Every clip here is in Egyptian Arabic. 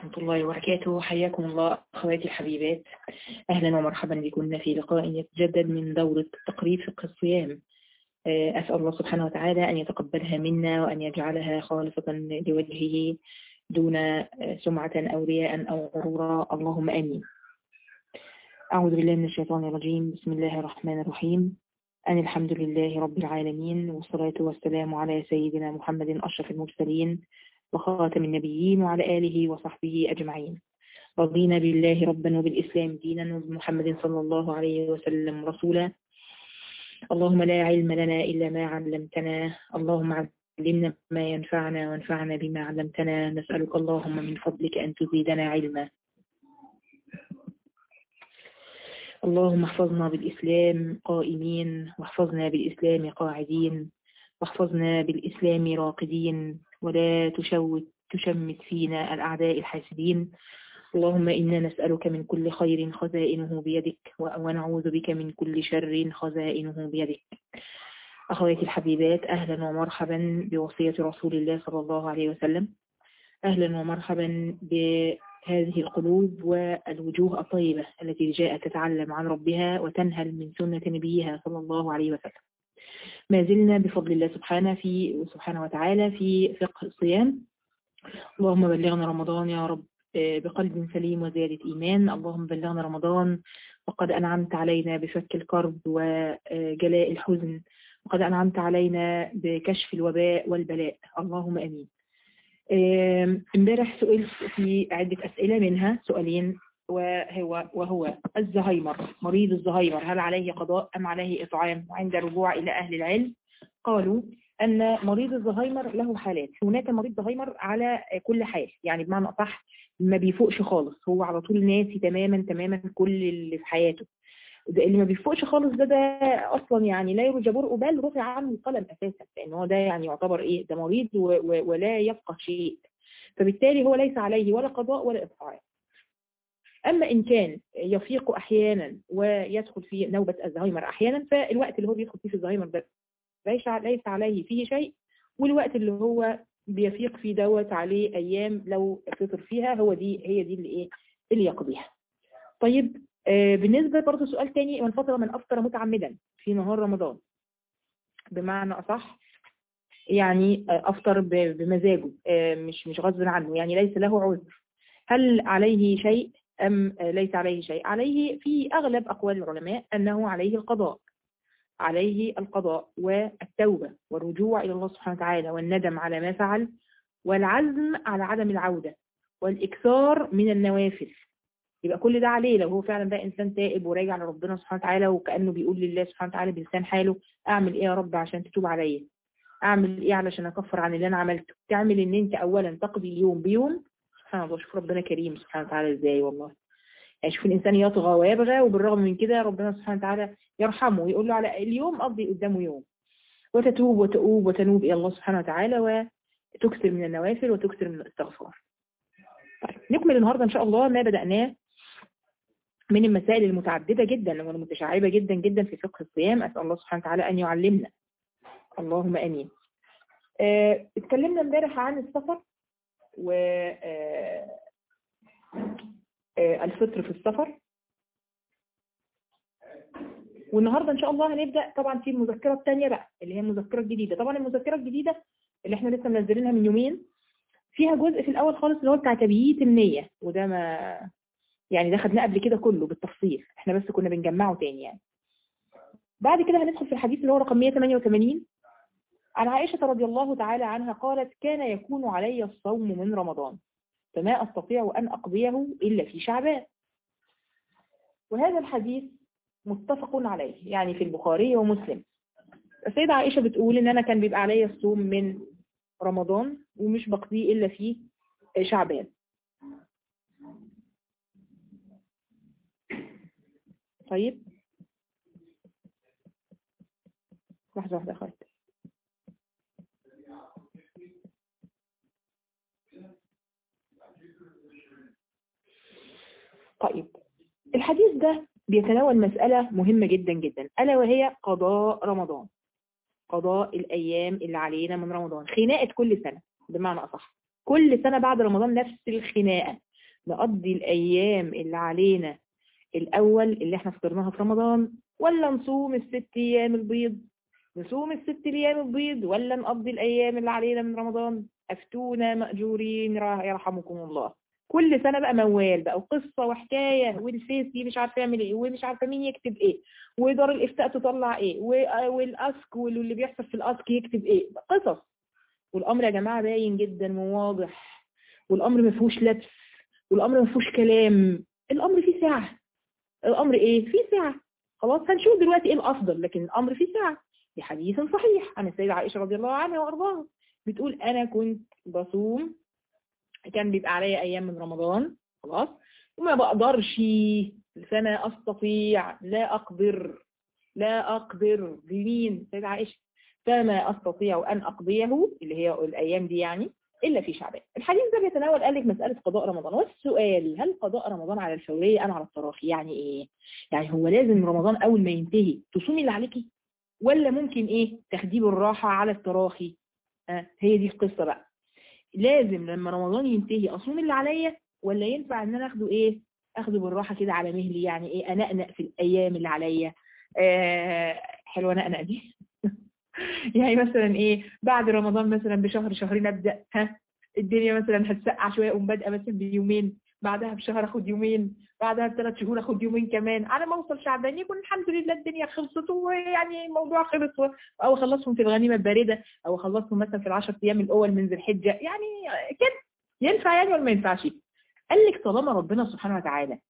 ورحمة الله وبركاته حياكم الله أخواتي الحبيبات أهلا ومرحبا بكم في لقاء يتجدد من دورة تقريب فقه الصيام أسأل الله سبحانه وتعالى أن يتقبلها منا وأن يجعلها خالصة لوجهه دون سمعة أو رياء أو غرورا اللهم آمين أعوذ بالله من الشيطان الرجيم بسم الله الرحمن الرحيم أن الحمد لله رب العالمين والصلاة والسلام على سيدنا محمد أشرف المرسلين وخاتم النبيين وعلى آله وصحبه أجمعين رضينا بالله ربا وبالإسلام دينا وبمحمد صلى الله عليه وسلم رسولا اللهم لا علم لنا إلا ما علمتنا اللهم علمنا ما ينفعنا وانفعنا بما علمتنا نسألك اللهم من فضلك أن تزيدنا علما اللهم احفظنا بالإسلام قائمين واحفظنا بالإسلام قاعدين واحفظنا بالإسلام راقدين ولا تشوت تشمت فينا الأعداء الحاسدين اللهم إنا نسألك من كل خير خزائنه بيدك ونعوذ بك من كل شر خزائنه بيدك أخواتي الحبيبات أهلا ومرحبا بوصية رسول الله صلى الله عليه وسلم أهلا ومرحبا بهذه القلوب والوجوه الطيبة التي جاءت تتعلم عن ربها وتنهل من سنة نبيها صلى الله عليه وسلم ما زلنا بفضل الله سبحانه في سبحانه وتعالى في فقه الصيام اللهم بلغنا رمضان يا رب بقلب سليم وزيادة إيمان اللهم بلغنا رمضان وقد أنعمت علينا بفك الكرب وجلاء الحزن وقد أنعمت علينا بكشف الوباء والبلاء اللهم أمين امبارح سئلت في عدة أسئلة منها سؤالين وهو وهو الزهايمر مريض الزهايمر هل عليه قضاء أم عليه إطعام وعند الرجوع إلى أهل العلم قالوا أن مريض الزهايمر له حالات هناك مريض زهايمر على كل حال يعني بمعنى أصح ما بيفوقش خالص هو على طول ناسي تماما تماما كل اللي في حياته ده اللي ما بيفوقش خالص ده ده اصلا يعني لا يرجى برء بال رفع عنه القلم اساسا لان هو ده يعني يعتبر ايه ده مريض و و ولا يفقه شيء فبالتالي هو ليس عليه ولا قضاء ولا اطعام اما ان كان يفيق احيانا ويدخل في نوبه الزهايمر احيانا فالوقت اللي هو بيدخل فيه في الزهايمر ده ليس ليس عليه فيه شيء والوقت اللي هو بيفيق فيه دوت عليه ايام لو فطر فيها هو دي هي دي اللي ايه اللي يقضيها طيب آه بالنسبة برضه سؤال تاني من فترة من أفطر متعمدا في نهار رمضان بمعنى أصح يعني أفطر بمزاجه آه مش مش غصب عنه يعني ليس له عذر هل عليه شيء أم ليس عليه شيء عليه في أغلب أقوال العلماء أنه عليه القضاء عليه القضاء والتوبة والرجوع إلى الله سبحانه وتعالى والندم على ما فعل والعزم على عدم العودة والإكثار من النوافل يبقى كل ده عليه لو هو فعلا ده انسان تائب وراجع لربنا سبحانه وتعالى وكانه بيقول لله سبحانه وتعالى بلسان حاله اعمل ايه يا رب عشان تتوب عليا اعمل ايه علشان اكفر عن اللي انا عملته تعمل ان انت اولا تقضي اليوم بيوم سبحان الله شوف ربنا كريم سبحانه وتعالى ازاي والله يعني شوف الانسان يطغى ويبغى وبالرغم من كده ربنا سبحانه وتعالى يرحمه ويقول له على اليوم قضي قدامه يوم وتتوب وتؤوب وتنوب الى الله سبحانه وتعالى وتكثر من النوافل وتكثر من الاستغفار طيب نكمل النهارده ان شاء الله ما بدأناه من المسائل المتعددة جدا والمتشعبة جدا جدا في فقه الصيام أسأل الله سبحانه وتعالى أن يعلمنا اللهم أمين اه اتكلمنا امبارح عن السفر و اه اه الفطر في السفر والنهاردة إن شاء الله هنبدأ طبعا في المذكرة الثانية بقى اللي هي المذكرة الجديدة طبعا المذكرة الجديدة اللي احنا لسه منزلينها من يومين فيها جزء في الأول خالص اللي هو بتاع تبييت النية وده ما يعني ده خدناه قبل كده كله بالتفصيل احنا بس كنا بنجمعه تاني يعني بعد كده هندخل في الحديث اللي هو رقم 188 عن عائشة رضي الله تعالى عنها قالت كان يكون علي الصوم من رمضان فما أستطيع أن أقضيه إلا في شعبان وهذا الحديث متفق عليه يعني في البخاري ومسلم السيدة عائشة بتقول إن أنا كان بيبقى علي الصوم من رمضان ومش بقضيه إلا في شعبان طيب لحظة واحدة أخوات طيب الحديث ده بيتناول مسألة مهمة جدا جدا ألا وهي قضاء رمضان قضاء الأيام اللي علينا من رمضان خناقة كل سنة بمعنى أصح كل سنة بعد رمضان نفس الخناقة نقضي الأيام اللي علينا الأول اللي احنا فطرناها في رمضان ولا نصوم الست أيام البيض نصوم الست أيام البيض ولا نقضي الأيام اللي علينا من رمضان أفتونا مأجورين يرحمكم الله كل سنة بقى موال بقى وقصة وحكاية والفيس دي مش عارفة يعمل ايه ومش عارفة مين يكتب ايه ودار الافتاء تطلع ايه والاسك واللي بيحصل في الاسك يكتب ايه قصص والامر يا جماعة باين جدا وواضح والامر ما فيهوش لبس والامر ما فيهوش كلام الامر فيه ساعة الامر ايه فيه ساعة خلاص هنشوف دلوقتي ايه الافضل لكن الامر فيه ساعة بحديث صحيح عن السيدة عائشة رضي الله عنها وارضاها بتقول انا كنت بصوم كان بيبقى عليا ايام من رمضان خلاص وما بقدرش فما استطيع لا اقدر لا اقدر بمين سيدة عائشة فما استطيع ان اقضيه اللي هي الايام دي يعني الا في شعبان الحديث ده بيتناول قال لك مساله قضاء رمضان والسؤال هل قضاء رمضان على الفوريه ام على التراخي يعني ايه يعني هو لازم رمضان اول ما ينتهي تصومي اللي عليكي ولا ممكن ايه تاخديه بالراحه على التراخي آه هي دي القصه بقى لازم لما رمضان ينتهي اصوم اللي عليا ولا ينفع ان انا اخده ايه اخده بالراحه كده على مهلي يعني ايه انقنق في الايام اللي عليا آه حلوه نقنق دي يعني مثلا ايه بعد رمضان مثلا بشهر شهرين ابدا ها الدنيا مثلا هتسقع شويه اقوم بادئه مثلا بيومين بعدها بشهر اخد يومين بعدها بثلاث شهور اخد يومين كمان على ما اوصل شعبان يكون الحمد لله الدنيا خلصت ويعني الموضوع خلص او اخلصهم في الغنيمه البارده او اخلصهم مثلا في العشر ايام الاول من ذي الحجه يعني كده ينفع يعني ولا ما ينفعش قال لك طالما ربنا سبحانه وتعالى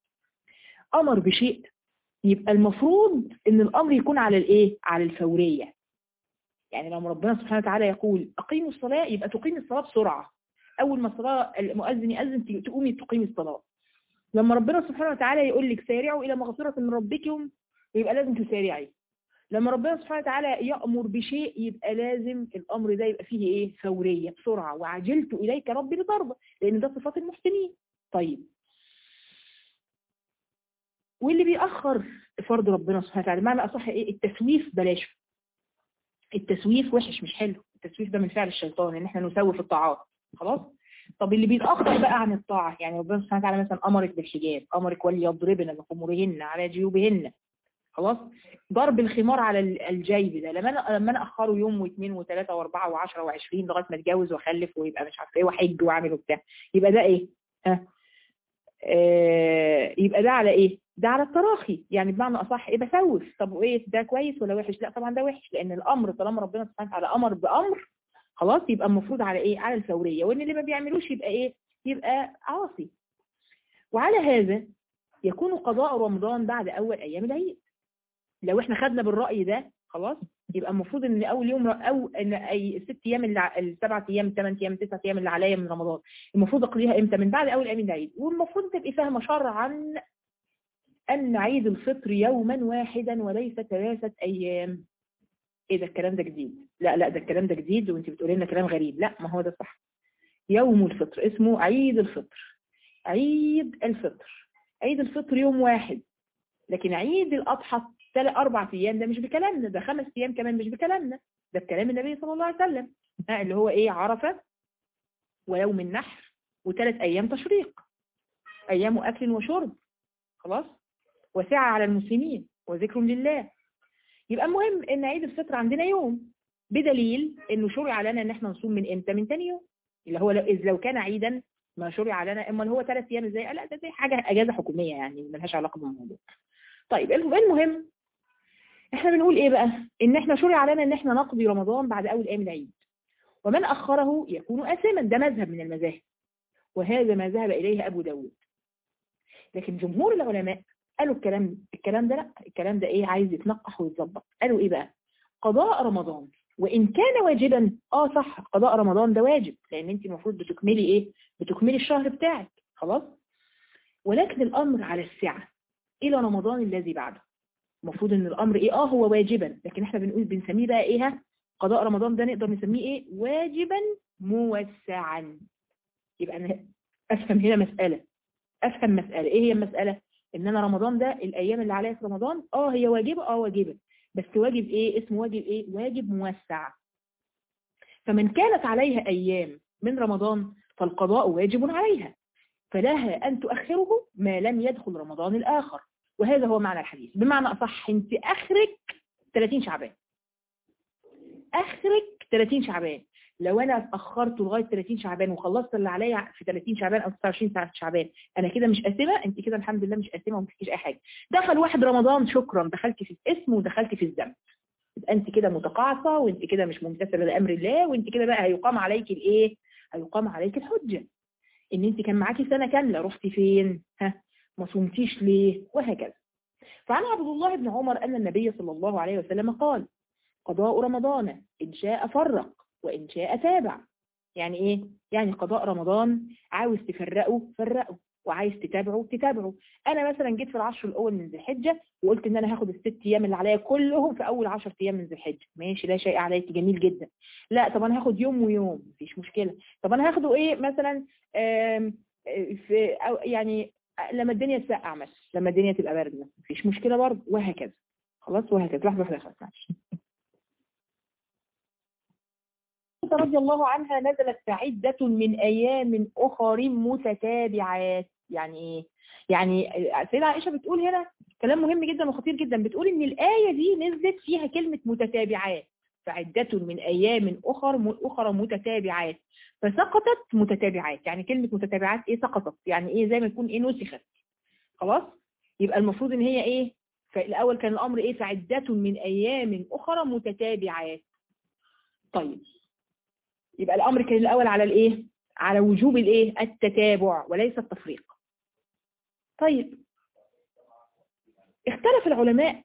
امر بشيء يبقى المفروض ان الامر يكون على الايه على الفوريه يعني لما ربنا سبحانه وتعالى يقول اقيموا الصلاه يبقى تقيم الصلاه بسرعه اول ما الصلاه المؤذن ياذن تقومي تقيمي الصلاه لما ربنا سبحانه وتعالى يقول لك سارعوا الى مغفره من ربكم يبقى لازم تسارعي لما ربنا سبحانه وتعالى يأمر بشيء يبقى لازم الأمر ده يبقى فيه إيه فورية بسرعة وعجلت إليك ربي لترضى لأن ده صفات المحسنين طيب واللي بيأخر فرض ربنا سبحانه وتعالى معنى أصح إيه التسويف بلاشه التسويف وحش مش حلو التسويف ده من فعل الشيطان ان احنا نسوف الطاعات خلاص طب اللي بيتأخر بقى عن الطاعة يعني ربنا سبحانه وتعالى مثلا أمرك بالحجاب أمرك وليضربن بخمرهن على جيوبهن خلاص ضرب الخمار على الجيب ده لما انا لما انا اخره يوم واثنين وثلاثه واربعه وعشره وعشرين لغايه ما اتجوز واخلف ويبقى مش عارفه ايه واحج واعمل وبتاع يبقى ده ايه؟ ها آه يبقى ده على ايه؟ ده على التراخي يعني بمعنى اصح ايه بسوف طب وايه ده كويس ولا وحش؟ لا طبعا ده وحش لان الامر طالما ربنا سبحانه وتعالى امر بامر خلاص يبقى المفروض على ايه؟ على الفوريه وان اللي ما بيعملوش يبقى ايه؟ يبقى عاصي وعلى هذا يكون قضاء رمضان بعد اول ايام العيد لو احنا خدنا بالرأي ده خلاص يبقى المفروض ان اول يوم او ان اي الست ايام اللي السبع ايام الثمان ايام التسع ايام اللي عليا من رمضان المفروض اقضيها امتى من بعد اول ايام العيد والمفروض تبقي فاهمه شرعا ان عيد الفطر يوما واحدا وليس ثلاثه ايام ايه ده الكلام ده جديد لا لا ده الكلام ده جديد وانت بتقولي لنا كلام غريب لا ما هو ده صح يوم الفطر اسمه عيد الفطر عيد الفطر عيد الفطر يوم واحد لكن عيد الاضحى ثلاث اربع ايام ده مش بكلامنا ده خمس ايام كمان مش بكلامنا ده بكلام النبي صلى الله عليه وسلم اللي هو ايه عرفه ويوم النحر وثلاث ايام تشريق ايام اكل وشرب خلاص وسعه على المسلمين وذكر لله يبقى المهم ان عيد الفطر عندنا يوم بدليل انه شرع لنا ان احنا نصوم من امتى من ثاني يوم اللي هو لو اذ لو كان عيدا ما شرع لنا اما هو ثلاث ايام ازاي لا ده زي حاجه اجازه حكوميه يعني ملهاش علاقه بالموضوع طيب المهم احنا بنقول ايه بقى ان احنا شرع لنا ان احنا نقضي رمضان بعد اول ايام العيد ومن اخره يكون اثما ده مذهب من المذاهب وهذا ما ذهب اليه ابو داود لكن جمهور العلماء قالوا الكلام الكلام ده لا الكلام ده ايه عايز يتنقح ويتظبط قالوا ايه بقى قضاء رمضان وان كان واجبا اه صح قضاء رمضان ده واجب لان انت المفروض بتكملي ايه بتكملي الشهر بتاعك خلاص ولكن الامر على السعه الى رمضان الذي بعده المفروض ان الامر ايه اه هو واجبا لكن احنا بنقول بنسميه بقى ايه قضاء رمضان ده نقدر نسميه ايه واجبا موسعا يبقى انا افهم هنا مسألة افهم مسألة ايه هي المسألة ان انا رمضان ده الايام اللي عليها في رمضان اه هي واجبة اه واجبة بس واجب ايه اسمه واجب ايه واجب موسع فمن كانت عليها ايام من رمضان فالقضاء واجب عليها فلها أن تؤخره ما لم يدخل رمضان الآخر وهذا هو معنى الحديث بمعنى أصح أنت أخرك 30 شعبان أخرك 30 شعبان لو أنا اتأخرت لغاية 30 شعبان وخلصت اللي عليا في 30 شعبان أو 29 ساعة شعبان أنا كده مش قاسمة أنت كده الحمد لله مش قاسمة وما فيش أي حاجة دخل واحد رمضان شكرا دخلت في الاسم ودخلت في الذنب يبقى أنت كده متقاعسة وأنت كده مش ممتثلة لأمر الله وأنت كده بقى هيقام عليك الإيه؟ هيقام عليك الحجة ان انت كان معاكي سنة كاملة رحتي فين ها ما صمتيش ليه وهكذا فعن عبد الله بن عمر أن النبي صلى الله عليه وسلم قال قضاء رمضان إن شاء فرق وإن شاء تابع يعني إيه؟ يعني قضاء رمضان عاوز تفرقه فرقه وعايز تتابعه تتابعه أنا مثلا جيت في العشر الأول من ذي الحجة وقلت إن أنا هاخد الست أيام اللي عليا كلهم في أول 10 أيام من ذي الحجة ماشي لا شيء عليك جميل جدا لا طب أنا هاخد يوم ويوم مفيش مشكلة طب أنا هاخده إيه مثلا في أو يعني لما الدنيا تسقع مثلا لما الدنيا تبقى باردة مفيش مشكلة برضه وهكذا خلاص وهكذا لحظة واحدة خلاص معلش رضي الله عنها نزلت عدة من أيام أخر متتابعات يعني إيه؟ يعني السيدة عائشة بتقول هنا كلام مهم جدا وخطير جدا بتقول إن الآية دي نزلت فيها كلمة متتابعات فعدة من أيام أخر أخرى متتابعات فسقطت متتابعات يعني كلمة متتابعات إيه سقطت يعني إيه زي ما يكون إيه نسخت خلاص يبقى المفروض إن هي إيه فالأول كان الأمر إيه فعدة من أيام أخرى متتابعات طيب يبقى الأمر كان الأول على الإيه على وجوب الإيه التتابع وليس التفريق طيب اختلف العلماء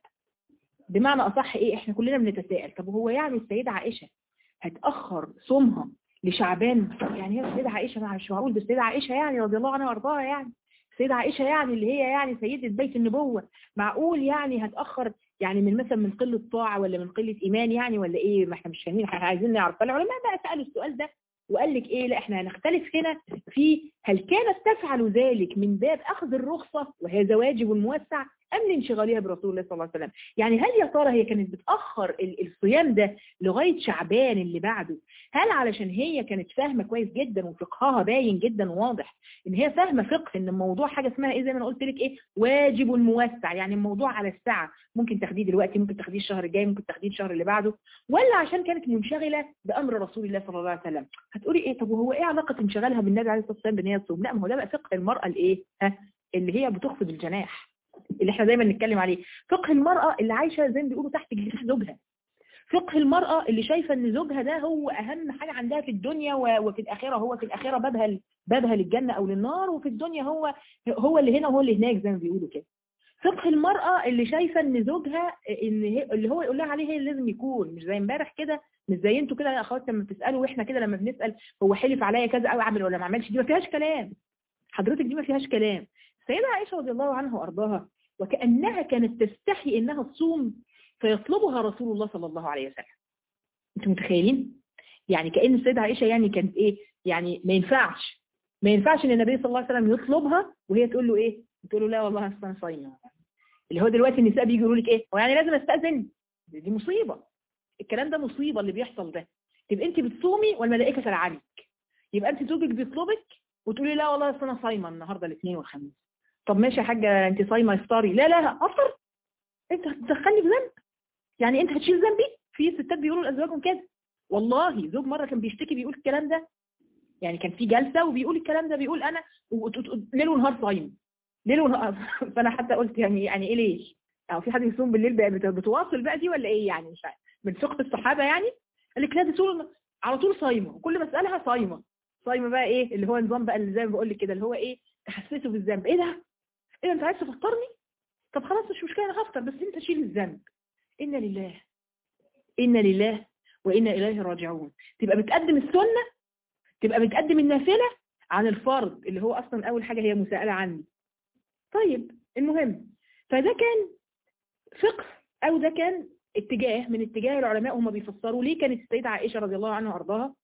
بمعنى أصح إيه إحنا كلنا بنتساءل طب هو يعني السيدة عائشة هتأخر صومها لشعبان يعني هي السيدة عائشة مش معقول بالسيدة عائشة يعني رضي الله عنها وارضاها يعني السيدة عائشة يعني اللي هي يعني سيدة بيت النبوة معقول يعني هتأخر يعني من مثلا من قلة طاعة ولا من قلة إيمان يعني ولا إيه ما احنا مش فاهمين احنا عايزين نعرف فالعلماء بقى سألوا السؤال ده وقال لك إيه لا احنا هنختلف هنا في هل كانت تفعل ذلك من باب أخذ الرخصة وهذا واجب موسع أم لانشغالها برسول الله صلى الله عليه وسلم يعني هل يا ترى هي كانت بتأخر الصيام ده لغاية شعبان اللي بعده هل علشان هي كانت فاهمة كويس جدا وفقهها باين جدا وواضح ان هي فاهمة فقه ان الموضوع حاجة اسمها ايه زي ما انا قلت لك ايه واجب موسع يعني الموضوع على الساعة ممكن تاخديه دلوقتي ممكن تاخديه الشهر الجاي ممكن تاخديه الشهر اللي بعده ولا عشان كانت منشغلة بأمر رسول الله صلى الله عليه وسلم هتقولي ايه طب وهو ايه علاقة انشغالها بالنبي عليه الصلاة والسلام بان هي تصوم لا ما هو ده بقى فقه المرأة الايه ها اللي هي بتخفض الجناح اللي احنا دايما نتكلم عليه فقه المرأة اللي عايشة زي ما بيقولوا تحت جناح زوجها فقه المرأة اللي شايفة ان زوجها ده هو اهم حاجة عندها في الدنيا وفي الاخرة هو في الاخرة بابها بابها للجنة او للنار وفي الدنيا هو هو اللي هنا وهو اللي هناك زي ما بيقولوا كده فقه المرأة اللي شايفة ان زوجها ان اللي هو يقول لها عليه هي اللي لازم يكون مش زي امبارح كده مش زي انتوا كده يا اخوات لما بتسالوا واحنا كده لما بنسال هو حلف عليا كذا او اعمل ولا ما اعملش دي ما فيهاش كلام حضرتك دي ما فيهاش كلام السيدة عائشة رضي الله عنها وارضاها وكأنها كانت تستحي انها تصوم فيطلبها رسول الله صلى الله عليه وسلم انتوا متخيلين يعني كأن السيدة عائشة يعني كانت ايه يعني ما ينفعش ما ينفعش ان النبي صلى الله عليه وسلم يطلبها وهي تقول له ايه تقول له لا والله اصل انا صايمه اللي هو دلوقتي النساء بيجوا يقولوا لك ايه هو يعني لازم استاذن دي مصيبه الكلام ده مصيبه اللي بيحصل ده تبقى انت بتصومي والملائكه تلعنك يبقى انت زوجك بيطلبك وتقولي لا والله اصل انا صايمه النهارده الاثنين والخميس طب ماشي يا حاجه انت صايمه افطاري لا لا لا افطر انت هتدخلني في ذنب يعني انت هتشيل ذنبي في ستات بيقولوا لازواجهم كده والله زوج مره كان بيشتكي بيقول الكلام ده يعني كان في جلسه وبيقول الكلام ده بيقول انا ليل ونهار صايم ليل ونهار فانا حتى قلت يعني يعني ايه ليش او في حد يصوم بالليل بقى بتواصل بقى دي ولا ايه يعني مش عارف من فقه الصحابه يعني قال لك لا دي طول على طول صايمه وكل ما اسالها صايمه صايمه بقى ايه اللي هو نظام بقى اللي زي ما بقول لك كده اللي هو ايه تحسسه بالذنب ايه ده ايه انت عايز تفطرني طب خلاص مش مشكله انا هفطر بس انت شيل الذنب إنا لله إنا لله وإنا إليه راجعون تبقى بتقدم السنة تبقى بتقدم النافلة عن الفرض اللي هو أصلا أول حاجة هي مساءلة عني طيب المهم فده كان فقه أو ده كان اتجاه من اتجاه العلماء هم بيفسروا ليه كانت السيدة عائشة رضي الله عنها وأرضاها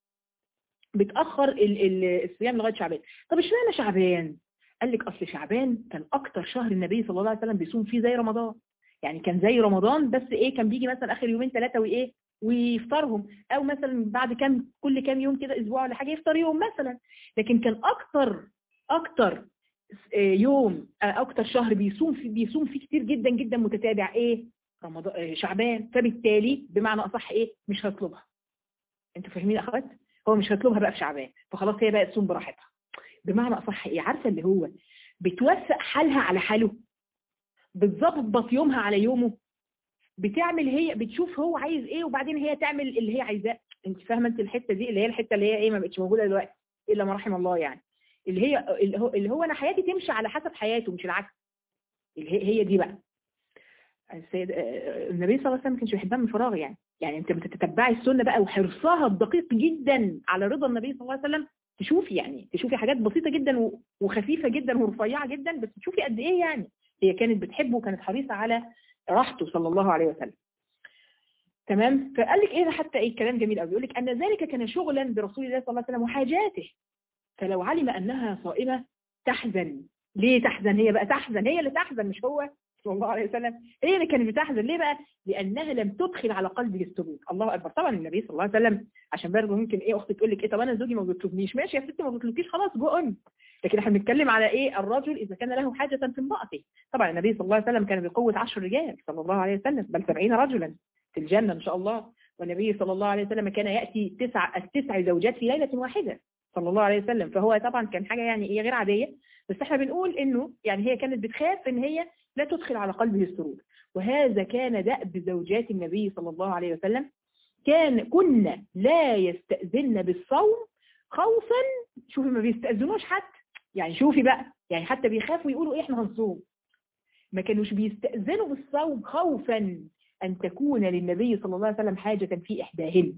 بتأخر الصيام لغاية شعبان طب اشمعنى شعبان قال لك أصل شعبان كان أكتر شهر النبي صلى الله عليه وسلم بيصوم فيه زي رمضان يعني كان زي رمضان بس ايه كان بيجي مثلا اخر يومين ثلاثه وايه ويفطرهم او مثلا بعد كام كل كام يوم كده اسبوع ولا حاجه يفطر يوم مثلا لكن كان اكتر اكتر يوم اكتر شهر بيصوم في بيصوم فيه كتير جدا جدا متتابع ايه رمضان شعبان فبالتالي بمعنى اصح ايه مش هطلبها انتوا فاهمين يا اخوات هو مش هيطلبها بقى في شعبان فخلاص هي بقى تصوم براحتها بمعنى اصح ايه عارفه اللي هو بتوثق حالها على حاله بتظبط يومها على يومه بتعمل هي بتشوف هو عايز ايه وبعدين هي تعمل اللي هي عايزاه انت فاهمه انت الحته دي اللي هي الحته اللي هي ايه ما بقتش موجوده دلوقتي الا ما رحم الله يعني اللي هي اللي هو, اللي هو انا حياتي تمشي على حسب حياته مش العكس اللي هي, هي دي بقى السيد النبي صلى الله عليه وسلم ما كانش بيحبها من فراغ يعني يعني انت بتتتبعي السنه بقى وحرصها الدقيق جدا على رضا النبي صلى الله عليه وسلم تشوفي يعني تشوفي حاجات بسيطه جدا وخفيفه جدا ورفيعه جدا بس تشوفي قد ايه يعني هي كانت بتحبه وكانت حريصه على راحته صلى الله عليه وسلم تمام فقال لك ايه حتى ايه كلام جميل قوي بيقول لك ان ذلك كان شغلا برسول الله صلى الله عليه وسلم وحاجاته فلو علم انها صائمه تحزن ليه تحزن هي بقى تحزن هي اللي تحزن مش هو صلى الله عليه وسلم هي اللي كانت بتحزن ليه بقى لانها لم تدخل على قلبه السجود الله اكبر طبعا النبي صلى الله عليه وسلم عشان برضه ممكن ايه اختي تقول لك ايه طب انا زوجي ما بيطلبنيش ماشي يا ستي ما بيطلبكيش خلاص جو ام لكن احنا بنتكلم على ايه الرجل اذا كان له حاجه في امراته طبعا النبي صلى الله عليه وسلم كان بقوه 10 رجال صلى الله عليه وسلم بل 70 رجلا في الجنه ان شاء الله والنبي صلى الله عليه وسلم كان ياتي تسع التسع زوجات في ليله واحده صلى الله عليه وسلم فهو طبعا كان حاجه يعني ايه غير عاديه بس احنا بنقول انه يعني هي كانت بتخاف ان هي لا تدخل على قلبه السرور وهذا كان دأب زوجات النبي صلى الله عليه وسلم كان كنا لا يستأذن بالصوم خوفا شوفي ما بيستأذنوش حتى يعني شوفي بقى يعني حتى بيخافوا يقولوا ايه احنا هنصوم ما كانوش بيستأذنوا بالصوم خوفا أن تكون للنبي صلى الله عليه وسلم حاجة في إحداهن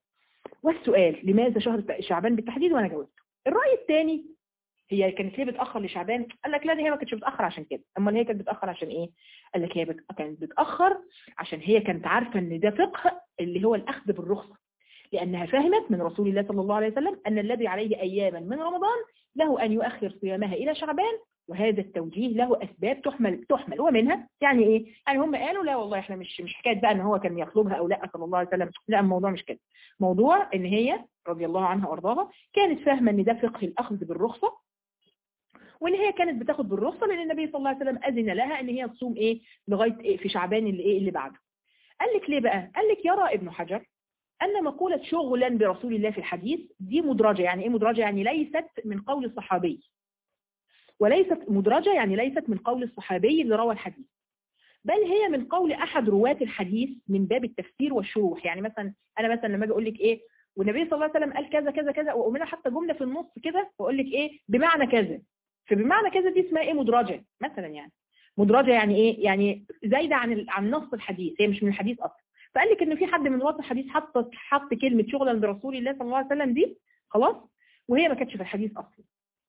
والسؤال لماذا شهر شعبان بالتحديد وأنا جاوبته الرأي الثاني هي كانت ليه بتأخر لشعبان قال لك لا دي هي ما كانتش بتأخر عشان كده امال هي كانت بتأخر عشان ايه قال لك هي بت... كانت بتأخر عشان هي كانت عارفة ان ده فقه اللي هو الأخذ بالرخصة لأنها فهمت من رسول الله صلى الله عليه وسلم أن الذي عليه أياما من رمضان له أن يؤخر صيامها إلى شعبان وهذا التوجيه له أسباب تحمل تحمل ومنها يعني إيه؟ يعني هم قالوا لا والله إحنا مش مش حكاية بقى إن هو كان يطلبها أو لا صلى الله عليه وسلم لا الموضوع مش كده موضوع إن هي رضي الله عنها وأرضاها كانت فاهمة إن ده فقه الأخذ بالرخصة وان هي كانت بتاخد بالرخصه لان النبي صلى الله عليه وسلم اذن لها ان هي تصوم ايه لغايه إيه في شعبان اللي ايه اللي بعده قال لك ليه بقى قال لك يرى ابن حجر ان مقوله شغلا برسول الله في الحديث دي مدرجه يعني ايه مدرجه يعني ليست من قول الصحابي وليست مدرجه يعني ليست من قول الصحابي اللي روى الحديث بل هي من قول احد رواه الحديث من باب التفسير والشروح يعني مثلا انا مثلا لما اجي اقول لك ايه والنبي صلى الله عليه وسلم قال كذا كذا كذا واقوم حتى جمله في النص كده واقول لك ايه بمعنى كذا فبمعنى كذا دي اسمها ايه مدرجة مثلا يعني مدرجة يعني ايه يعني زايدة عن عن نص الحديث هي مش من الحديث اصلا فقال لك ان في حد من رواه الحديث حط حط كلمة شغلا برسول الله صلى الله عليه وسلم دي خلاص وهي ما كانتش في الحديث اصلا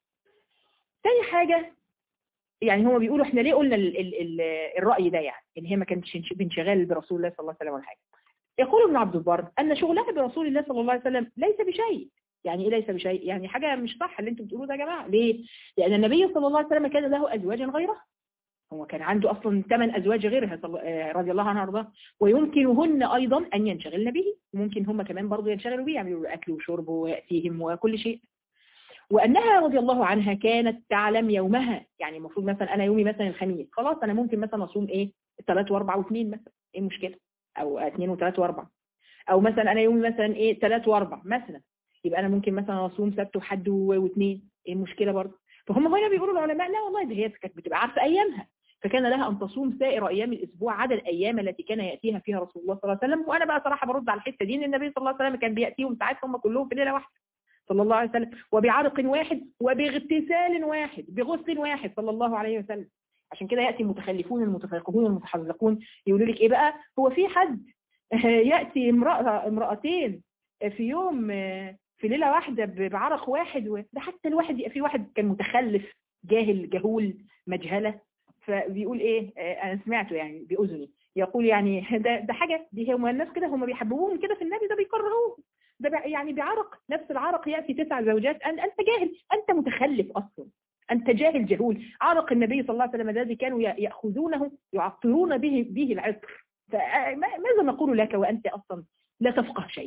تاني حاجة يعني هما بيقولوا احنا ليه قلنا ال ال ال الرأي ده يعني ان هي ما كانتش بانشغال برسول الله صلى الله عليه وسلم ولا حاجة يقول ابن عبد البر ان شغلها برسول الله صلى الله عليه وسلم ليس بشيء يعني ايه ليس بشيء يعني حاجة مش صح اللي انتم بتقولوه ده يا جماعة ليه لأن النبي صلى الله عليه وسلم كان له أزواجا غيرها هو كان عنده أصلا ثمان أزواج غيرها رضي الله عنها وارضاها ويمكنهن أيضا أن ينشغلن به وممكن هم كمان برضه ينشغلوا به يعملوا أكل وشرب ويأتيهم وكل شيء وأنها رضي الله عنها كانت تعلم يومها يعني المفروض مثلا أنا يومي مثلا الخميس خلاص أنا ممكن مثلا أصوم إيه ثلاث وأربع واثنين مثلا إيه المشكلة أو اثنين وثلاث وأربع أو مثلا أنا يومي مثلا إيه ثلاث وأربع مثلا يبقى انا ممكن مثلا اصوم سبت وحد واثنين ايه المشكله برضه فهم هنا بيقولوا العلماء لا والله ده هي كانت بتبقى عارفه ايامها فكان لها ان تصوم سائر ايام الاسبوع عدا الايام التي كان ياتيها فيها رسول الله صلى الله عليه وسلم وانا بقى صراحه برد على الحته دي ان النبي صلى الله عليه وسلم كان بياتيهم ساعات هم كلهم في ليله واحده صلى الله عليه وسلم وبعرق واحد وباغتسال واحد بغسل واحد صلى الله عليه وسلم عشان كده ياتي المتخلفون المتفقهون المتحذقون يقولوا لك ايه بقى هو في حد ياتي امراه امراتين في يوم في ليلة واحدة بعرق واحد و... ده حتى الواحد في واحد كان متخلف جاهل جهول مجهلة فبيقول ايه انا سمعته يعني بأذني يقول يعني ده, ده حاجة دي هم الناس كده هم بيحببوهم كده في النبي ده بيكرهوه ده يعني بعرق نفس العرق يأتي تسع زوجات أنت, انت جاهل انت متخلف اصلا انت جاهل جهول عرق النبي صلى الله عليه وسلم الذي كانوا يأخذونه يعطرون به به العطر فماذا نقول لك وانت اصلا لا تفقه شيء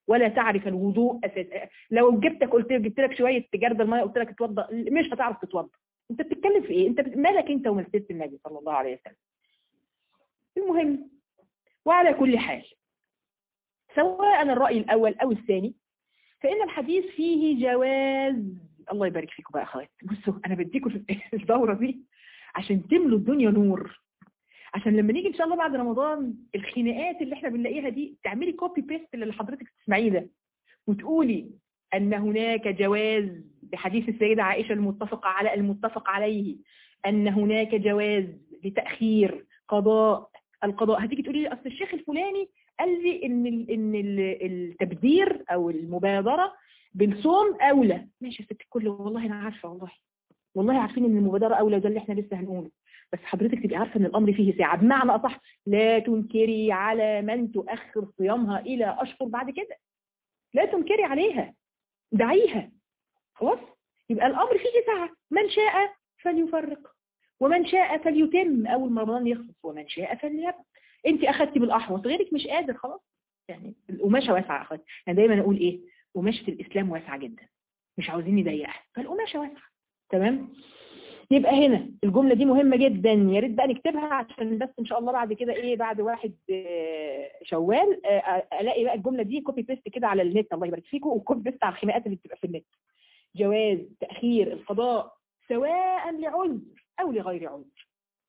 ولا تعرف الوضوء أساسا لو جبتك قلت جبت لك شويه جرد الميه قلت لك اتوضا مش هتعرف تتوضا انت بتتكلم في ايه انت مالك انت ومسجد النبي صلى الله عليه وسلم المهم وعلى كل حال سواء الرأي الأول أو الثاني فإن الحديث فيه جواز الله يبارك فيكم بقى أخوات بصوا أنا بديكم في الدورة دي عشان تملوا الدنيا نور عشان لما نيجي إن شاء الله بعد رمضان الخناقات اللي احنا بنلاقيها دي تعملي كوبي بيست اللي حضرتك تسمعيه ده وتقولي أن هناك جواز بحديث السيدة عائشة المتفق على المتفق عليه أن هناك جواز لتأخير قضاء القضاء هتيجي تقولي لي أصل الشيخ الفلاني قال لي إن ال إن ال التبذير أو المبادرة بالصوم أولى ماشي يا ست الكل والله أنا عارفة والله والله عارفين إن المبادرة أولى ده اللي إحنا لسه هنقوله بس حضرتك تبقي عارفة إن الأمر فيه ساعة بمعنى أصح لا تنكري على من تؤخر صيامها إلى أشهر بعد كده لا تنكري عليها دعيها خلاص يبقى الأمر فيه ساعة من شاء فليفرق ومن شاء فليتم أول ما رمضان يخلص ومن شاء فليبقى انت اخدتي بالاحوط غيرك مش قادر خلاص يعني القماشه واسعه اخوات انا دايما اقول ايه قماشه الاسلام واسعه جدا مش عاوزين نضيقها فالقماشه واسعه تمام يبقى هنا الجملة دي مهمة جدا يا ريت بقى نكتبها عشان بس ان شاء الله بعد كده ايه بعد واحد شوال الاقي بقى الجملة دي كوبي بيست كده على النت الله يبارك فيكم وكوبي بيست على الخناقات اللي بتبقى في النت جواز تأخير القضاء سواء لعذر او لغير عذر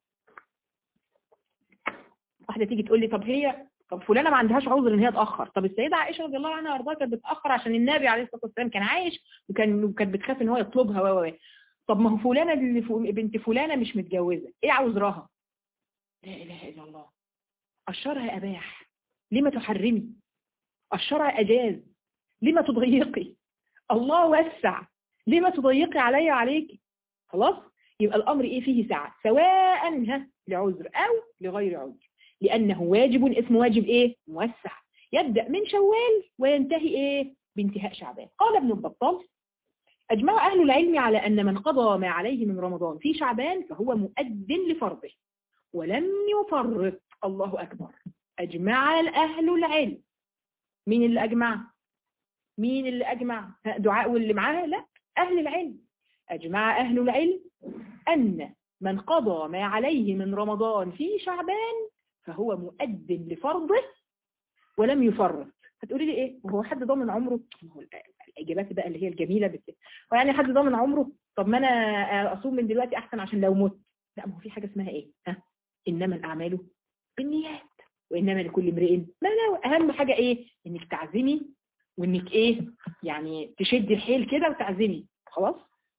واحدة تيجي تقول لي طب هي طب فلانة ما عندهاش عذر ان هي تأخر طب السيدة عائشة رضي الله عنها وارضاها كانت بتأخر عشان النبي عليه الصلاة والسلام كان عايش وكان وكانت بتخاف ان هو يطلبها و طب ما هو فلانة اللي فو... بنت فلانة مش متجوزة ايه عذرها لا اله الا الله الشرع اباح لما تحرمي الشرع اجاز لما تضيقي الله وسع لما تضيقي علي وعليك خلاص يبقى الامر ايه فيه سعة سواء ها لعذر او لغير عذر لأنه واجب اسم واجب إيه؟ موسع يبدأ من شوال وينتهي إيه؟ بانتهاء شعبان قال ابن البطال أجمع أهل العلم على أن من قضى ما عليه من رمضان في شعبان فهو مؤد لفرضه ولم يفرط الله أكبر أجمع أهل العلم مين اللي أجمع؟ مين اللي أجمع؟ دعاء واللي معاه؟ لا أهل العلم أجمع أهل العلم أن من قضى ما عليه من رمضان في شعبان فهو مؤد لفرضه ولم يفرط هتقولي لي ايه وهو حد ضامن عمره هو الاجابات بقى اللي هي الجميله بت... يعني حد ضامن عمره طب ما انا اصوم من دلوقتي احسن عشان لو مت لا ما هو في حاجه اسمها ايه ها انما الاعمال بالنيات وانما لكل امرئ ما نوى اهم حاجه ايه انك تعزمي وانك ايه يعني تشدي الحيل كده وتعزمي خلاص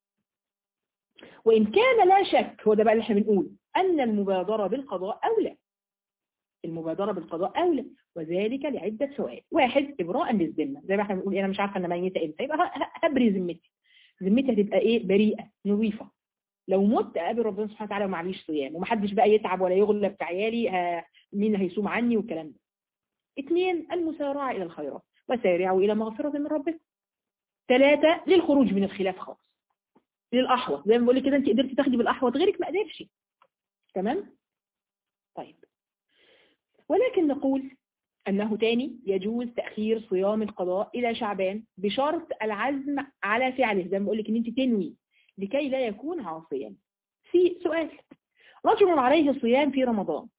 وان كان لا شك هو ده بقى اللي احنا بنقول ان المبادره بالقضاء اولى المبادرة بالقضاء أولى وذلك لعدة سؤال واحد إبراء للذمة زي ما احنا بنقول أنا مش عارفة أنا ميتة إمتى يبقى هبري ذمتي ذمتي هتبقى إيه بريئة نظيفة لو مت أقابل ربنا سبحانه وتعالى ومعليش صيام ومحدش بقى يتعب ولا يغلب في عيالي ها مين هيصوم عني والكلام ده اثنين المسارعة إلى الخيرات وسارعوا إلى مغفرة من ربكم ثلاثة للخروج من الخلاف خالص للأحوط زي ما بقول لك كده أنت قدرتي تاخدي بالأحوط غيرك ما قدرش تمام طيب ولكن نقول أنه تاني يجوز تأخير صيام القضاء إلى شعبان بشرط العزم على فعله زي ما بقول لك أن أنت تنوي لكي لا يكون عاصيا في سؤال رجل عليه الصيام في رمضان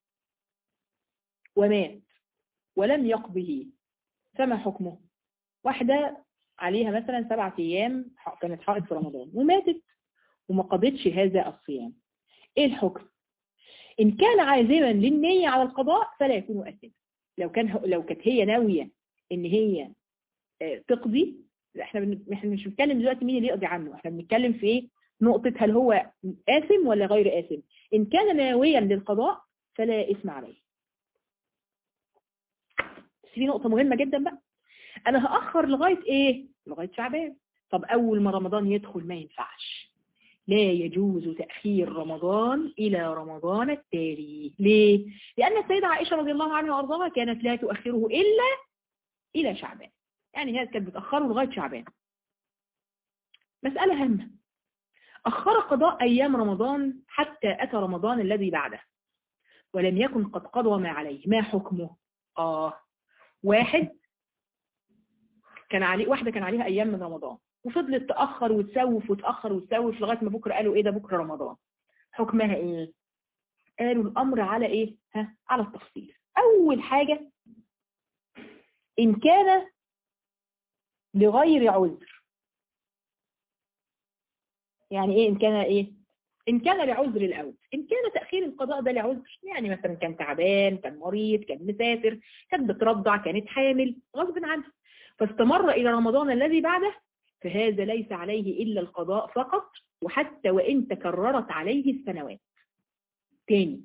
ومات ولم يقضه فما حكمه واحدة عليها مثلا سبعة أيام كانت حائض في رمضان وماتت وما قضتش هذا الصيام إيه الحكم إن كان عازما للنية على القضاء فلا يكون أثما لو كان لو كانت هي ناوية إن هي تقضي احنا احنا مش بنتكلم دلوقتي مين اللي يقضي عنه احنا بنتكلم في ايه نقطة هل هو آثم ولا غير آثم إن كان ناويا للقضاء فلا إثم عليه بس في نقطة مهمة جدا بقى أنا هأخر لغاية إيه لغاية شعبان طب أول ما رمضان يدخل ما ينفعش لا يجوز تأخير رمضان إلى رمضان التالي ليه؟ لأن السيدة عائشة رضي الله عنها وأرضاها كانت لا تؤخره إلا إلى شعبان يعني هي كانت بتأخره لغاية شعبان مسألة هامة أخر قضاء أيام رمضان حتى أتى رمضان الذي بعده ولم يكن قد قضى ما عليه ما حكمه آه واحد كان عليه واحدة كان عليها أيام من رمضان وفضلت تأخر وتسوف وتأخر وتسوف لغاية ما بكرة قالوا إيه ده بكرة رمضان حكمها إيه قالوا الأمر على إيه ها على التفصيل أول حاجة إن كان لغير عذر يعني إيه إن كان إيه إن كان لعذر الأول إن كان تأخير القضاء ده لعذر يعني مثلا كان تعبان كان مريض كان مسافر كانت بترضع كانت حامل غصب عنها فاستمر إلى رمضان الذي بعده فهذا ليس عليه إلا القضاء فقط وحتى وإن تكررت عليه السنوات تاني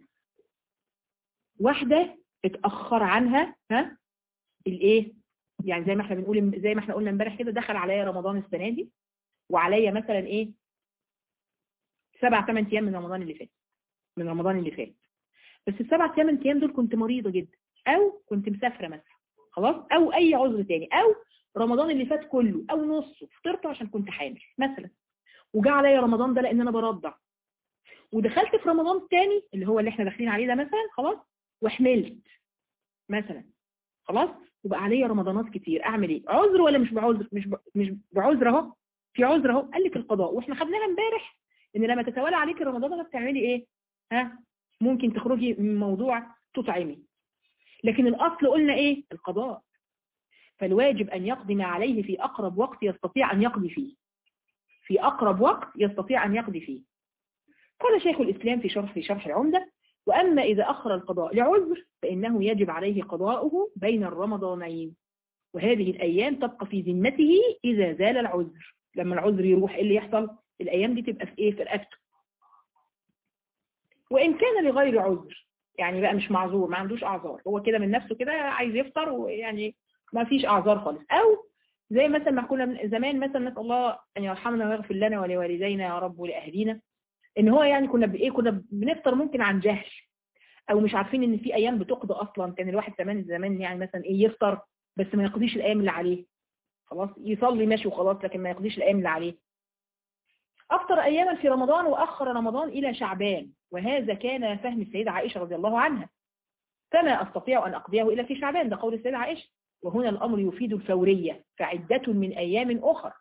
واحدة اتأخر عنها ها الايه يعني زي ما احنا بنقول زي ما احنا قلنا امبارح كده دخل عليا رمضان السنة دي وعليا مثلا ايه سبع ثمان ايام من رمضان اللي فات من رمضان اللي فات بس السبع ثمان ايام دول كنت مريضة جدا او كنت مسافرة مثلا خلاص او اي عذر تاني او رمضان اللي فات كله او نصه فطرته عشان كنت حامل مثلا وجاء عليا رمضان ده لان انا برضع ودخلت في رمضان تاني اللي هو اللي احنا داخلين عليه ده مثلا خلاص وحملت مثلا خلاص وبقى عليا رمضانات كتير اعمل ايه عذر ولا مش بعذر مش ب... مش بعذر اهو في عذر اهو قال لك القضاء واحنا خدناها امبارح ان لما تتوالى عليك الرمضان ده بتعملي ايه ها ممكن تخرجي من موضوع تطعمي لكن الاصل قلنا ايه القضاء فالواجب ان يقضي ما عليه في اقرب وقت يستطيع ان يقضي فيه في اقرب وقت يستطيع ان يقضي فيه قال شيخ الاسلام في شرح في شرح العمده وأما إذا أخر القضاء لعذر فإنه يجب عليه قضاؤه بين الرمضانين وهذه الأيام تبقى في ذمته إذا زال العذر لما العذر يروح إيه اللي يحصل الأيام دي تبقى في إيه في رقبته وإن كان لغير عذر يعني بقى مش معذور ما عندوش أعذار هو كده من نفسه كده عايز يفطر ويعني ما فيش أعذار خالص أو زي مثلا ما كنا من زمان مثلا نسأل الله أن يرحمنا ويغفر لنا ولوالدينا يا رب ولأهلينا ان هو يعني كنا بايه كنا بنفطر ممكن عن جهل او مش عارفين ان في ايام بتقضى اصلا كان الواحد زمان زمان يعني مثلا ايه يفطر بس ما يقضيش الايام اللي عليه خلاص يصلي ماشي وخلاص لكن ما يقضيش الايام اللي عليه افطر اياما في رمضان واخر رمضان الى شعبان وهذا كان فهم السيدة عائشة رضي الله عنها فما استطيع ان اقضيه الا في شعبان ده قول السيدة عائشة وهنا الامر يفيد الفورية فعدة من ايام اخر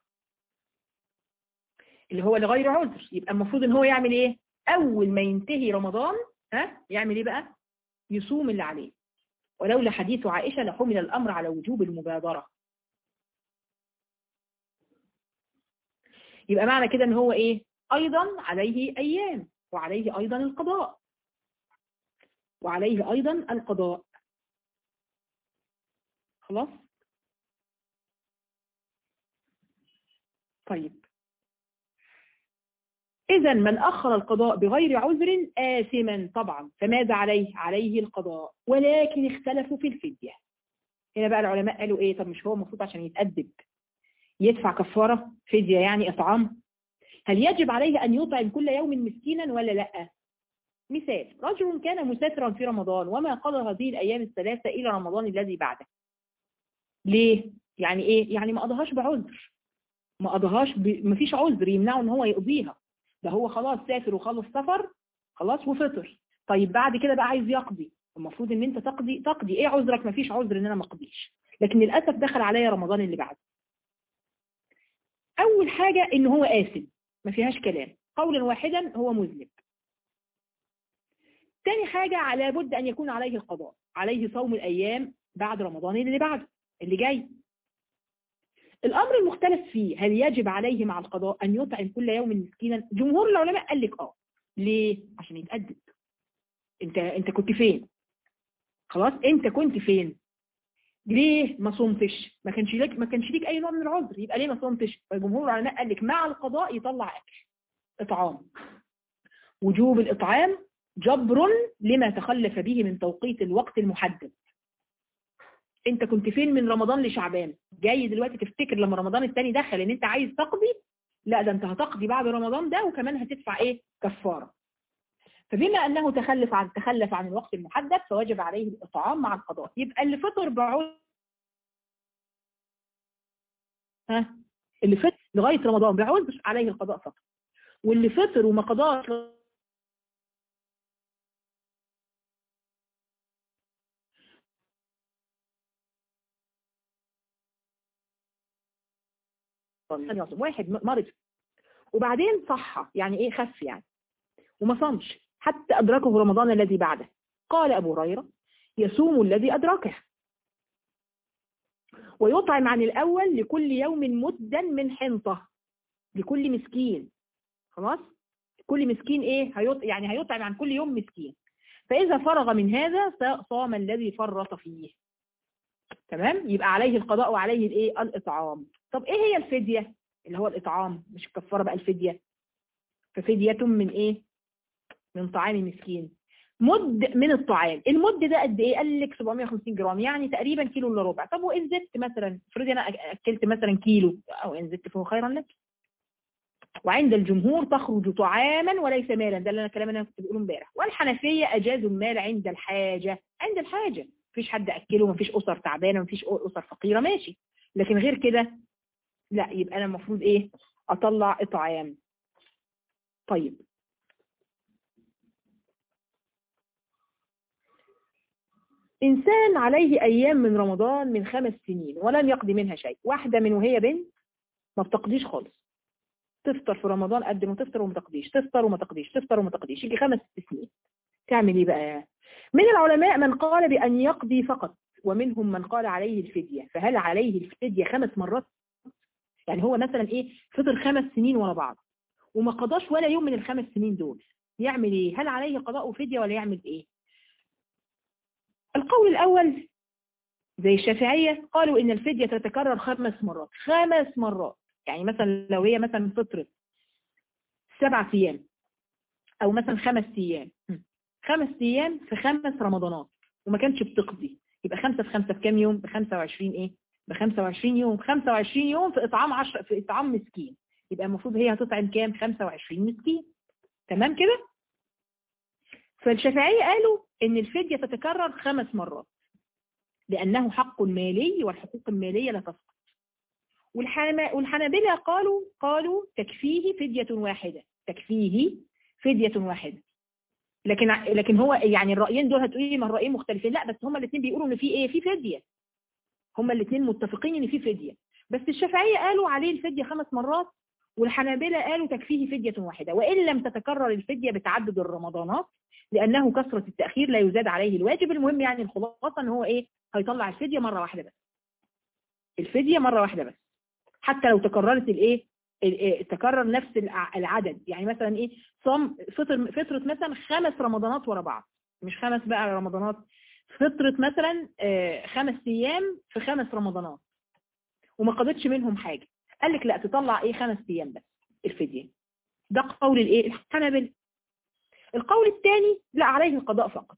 اللي هو لغير عذر يبقى المفروض ان هو يعمل ايه اول ما ينتهي رمضان ها يعمل ايه بقى يصوم اللي عليه ولولا حديث عائشة لحمل الامر على وجوب المبادرة يبقى معنى كده ان هو ايه ايضا عليه ايام وعليه ايضا القضاء وعليه ايضا القضاء خلاص طيب إذا من أخر القضاء بغير عذر آثما طبعا فماذا عليه؟ عليه القضاء ولكن اختلفوا في الفدية هنا بقى العلماء قالوا إيه طب مش هو المفروض عشان يتأدب يدفع كفارة فدية يعني إطعام هل يجب عليه أن يطعم كل يوم مسكينا ولا لا مثال رجل كان مسافرا في رمضان وما قضى هذه الأيام الثلاثة إلى رمضان الذي بعده ليه؟ يعني إيه؟ يعني ما قضاهاش بعذر ما قضاهاش ب... ما فيش عذر يمنعه ان هو يقضيها ده هو خلاص سافر وخلص سفر خلاص وفطر طيب بعد كده بقى عايز يقضي المفروض ان انت تقضي تقضي ايه عذرك ما فيش عذر ان انا ما اقضيش لكن للاسف دخل عليا رمضان اللي بعده اول حاجة ان هو آثم ما فيهاش كلام قولا واحدا هو مذنب تاني حاجة على بد ان يكون عليه القضاء عليه صوم الايام بعد رمضان اللي بعده اللي جاي الأمر المختلف فيه هل يجب عليه مع القضاء أن يطعم كل يوم مسكينا جمهور العلماء قال لك آه ليه؟ عشان يتأدب انت انت كنت فين خلاص انت كنت فين ليه ما صمتش ما كانش ليك ما كانش ليك اي نوع من العذر يبقى ليه ما صمتش فجمهور العلماء قال لك مع القضاء يطلع اكل اطعام وجوب الاطعام جبر لما تخلف به من توقيت الوقت المحدد انت كنت فين من رمضان لشعبان جاي دلوقتي تفتكر لما رمضان التاني دخل ان انت عايز تقضي لا ده انت هتقضي بعد رمضان ده وكمان هتدفع ايه كفارة فبما انه تخلف عن تخلف عن الوقت المحدد فوجب عليه الاطعام مع القضاء يبقى اللي فطر بعود ها اللي فطر لغاية رمضان بعود عليه القضاء فقط واللي فطر وما قضاش لم يصم واحد مرض وبعدين صح يعني ايه خف يعني وما صامش حتى أدركه رمضان الذي بعده قال أبو هريرة يصوم الذي أدركه ويطعم عن الأول لكل يوم مدا من حنطة لكل مسكين خلاص كل مسكين ايه هيط... يعني هيطعم عن كل يوم مسكين فإذا فرغ من هذا صام الذي فرط فيه تمام يبقى عليه القضاء وعليه الايه الإطعام طب ايه هي الفدية اللي هو الإطعام مش الكفارة بقى الفدية ففدية من ايه من طعام مسكين مد من الطعام المد ده قد ايه قال لك 750 جرام يعني تقريبا كيلو الا ربع طب وان زدت مثلا افرضي انا اكلت مثلا كيلو او ان زدت فهو خيرا لك وعند الجمهور تخرج طعاما وليس مالا ده اللي انا الكلام اللي انا كنت بقوله امبارح والحنفيه اجازوا المال عند الحاجه عند الحاجه مفيش حد اكله مفيش اسر تعبانه مفيش اسر فقيره ماشي لكن غير كده لا يبقى انا المفروض ايه اطلع اطعام طيب إنسان عليه أيام من رمضان من خمس سنين ولم يقضي منها شيء واحدة من وهي بنت ما بتقضيش خالص تفطر في رمضان قد ما تفطر وما تقضيش تفطر وما تقضيش تفطر وما تقضيش يجي خمس سنين تعمل ايه بقى من العلماء من قال بأن يقضي فقط ومنهم من قال عليه الفدية فهل عليه الفدية خمس مرات يعني هو مثلا ايه فطر خمس سنين ورا بعض وما قضاش ولا يوم من الخمس سنين دول يعمل ايه هل عليه قضاء فدية ولا يعمل ايه القول الأول زي الشافعية قالوا إن الفدية تتكرر خمس مرات خمس مرات يعني مثلا لو هي مثلا فطرت سبع أيام أو مثلا خمس أيام خمس أيام في خمس رمضانات وما كانش بتقضي يبقى خمسة في خمسة في كام يوم ب 25 إيه ب 25 يوم 25 يوم في إطعام 10 في إطعام مسكين يبقى المفروض هي هتطعم كام 25 مسكين تمام كده فالشافعية قالوا ان الفدية تتكرر خمس مرات لأنه حق مالي والحقوق المالية لا تسقط والحنابلة قالوا قالوا تكفيه فدية واحدة تكفيه فدية واحدة لكن لكن هو يعني الرأيين دول هتقولي ما الرأيين مختلفين لا بس هما الاثنين بيقولوا ان في ايه في فدية هما الاثنين متفقين ان في فدية بس الشافعية قالوا عليه الفدية خمس مرات والحنابلة قالوا تكفيه فدية واحدة وإن لم تتكرر الفدية بتعدد الرمضانات لأنه كثرة التأخير لا يزاد عليه الواجب المهم يعني الخلاصة ان هو ايه هيطلع الفدية مرة واحدة بس الفدية مرة واحدة بس حتى لو تكررت الايه تكرر نفس العدد يعني مثلا ايه صام فطر فطرة مثلا خمس رمضانات ورا بعض مش خمس بقى رمضانات فطرة مثلا خمس ايام في خمس رمضانات وما قضتش منهم حاجة قال لك لا تطلع ايه خمس ايام بس الفدية ده قول الايه الحنابلة القول الثاني لا عليه القضاء فقط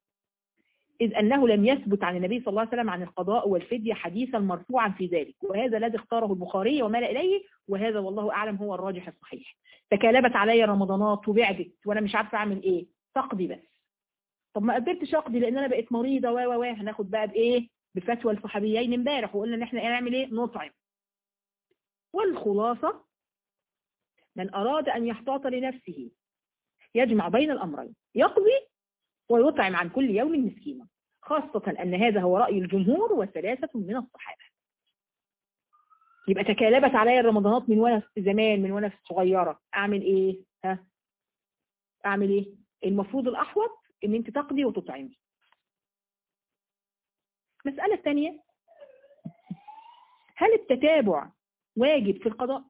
إذ أنه لم يثبت عن النبي صلى الله عليه وسلم عن القضاء والفدية حديثا مرفوعا في ذلك وهذا الذي اختاره البخاري ومال إليه وهذا والله أعلم هو الراجح الصحيح تكالبت علي رمضانات وبعدت وأنا مش عارفة أعمل إيه تقضي بس طب ما قدرتش أقضي لأن أنا بقيت مريضة و و و هناخد بقى بإيه بفتوى الصحابيين امبارح وقلنا إن إحنا نعمل إيه نطعم والخلاصة من أراد أن يحتاط لنفسه يجمع بين الأمرين يقضي ويطعم عن كل يوم مسكينا خاصة أن هذا هو رأي الجمهور وثلاثة من الصحابة يبقى تكالبت علي الرمضانات من وانا زمان من وانا صغيرة اعمل ايه ها اعمل ايه المفروض الاحوط ان انت تقضي وتطعمي مسألة ثانية هل التتابع واجب في القضاء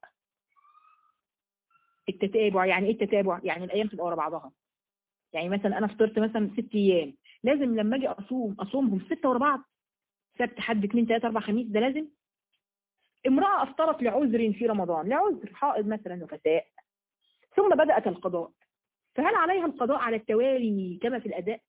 التتابع يعني ايه التتابع يعني الايام تبقى ورا بعضها يعني مثلا انا فطرت مثلا ست ايام لازم لما اجي اصوم اصومهم ستة ورا بعض سبت حد اثنين ثلاثة اربع خميس ده لازم امرأة افطرت لعذر في رمضان لعذر حائض مثلا نفساء ثم بدأت القضاء فهل عليها القضاء على التوالي كما في الأداء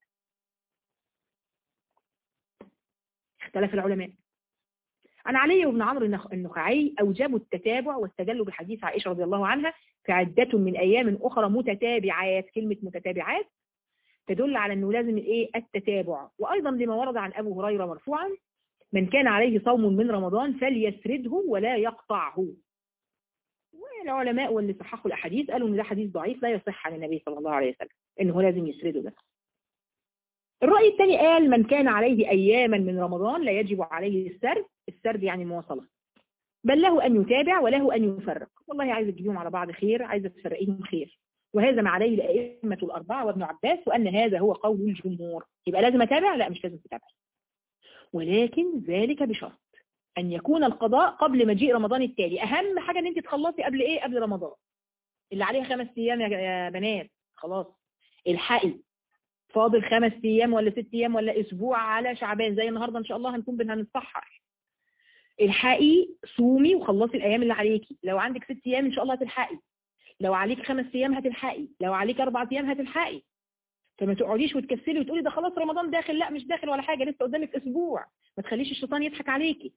اختلف العلماء عن علي بن عمرو النخعي أوجبوا التتابع واستدلوا بحديث عائشة رضي الله عنها في عدة من أيام أخرى متتابعات كلمة متتابعات تدل على أنه لازم الإيه التتابع وأيضا لما ورد عن أبو هريرة مرفوعا من كان عليه صوم من رمضان فليسرده ولا يقطعه والعلماء واللي صححوا الأحاديث قالوا أن ده حديث ضعيف لا يصح عن النبي صلى الله عليه وسلم أنه لازم يسرده بس الرأي الثاني قال من كان عليه أياما من رمضان لا يجب عليه السرد السرد يعني المواصلة بل له أن يتابع وله أن يفرق والله عايز تجيبهم على بعض خير عايز تفرقيهم خير وهذا ما عليه الأئمة الأربعة وابن عباس وأن هذا هو قول الجمهور يبقى لازم أتابع لا مش لازم تتابع ولكن ذلك بشرط أن يكون القضاء قبل مجيء رمضان التالي أهم حاجة أن أنت تخلصي قبل إيه قبل رمضان اللي عليها خمس أيام يا بنات خلاص الحقي فاضل خمس أيام ولا ست أيام ولا أسبوع على شعبان زي النهاردة إن شاء الله هنكون هنتسحر الحقي صومي وخلصي الأيام اللي عليكي لو عندك ست أيام إن شاء الله هتلحقي لو عليك خمس أيام هتلحقي لو عليك أربع أيام هتلحقي فما تقعديش وتكسلي وتقولي ده خلاص رمضان داخل لا مش داخل ولا حاجة لسه قدامك أسبوع ما تخليش الشيطان يضحك عليكي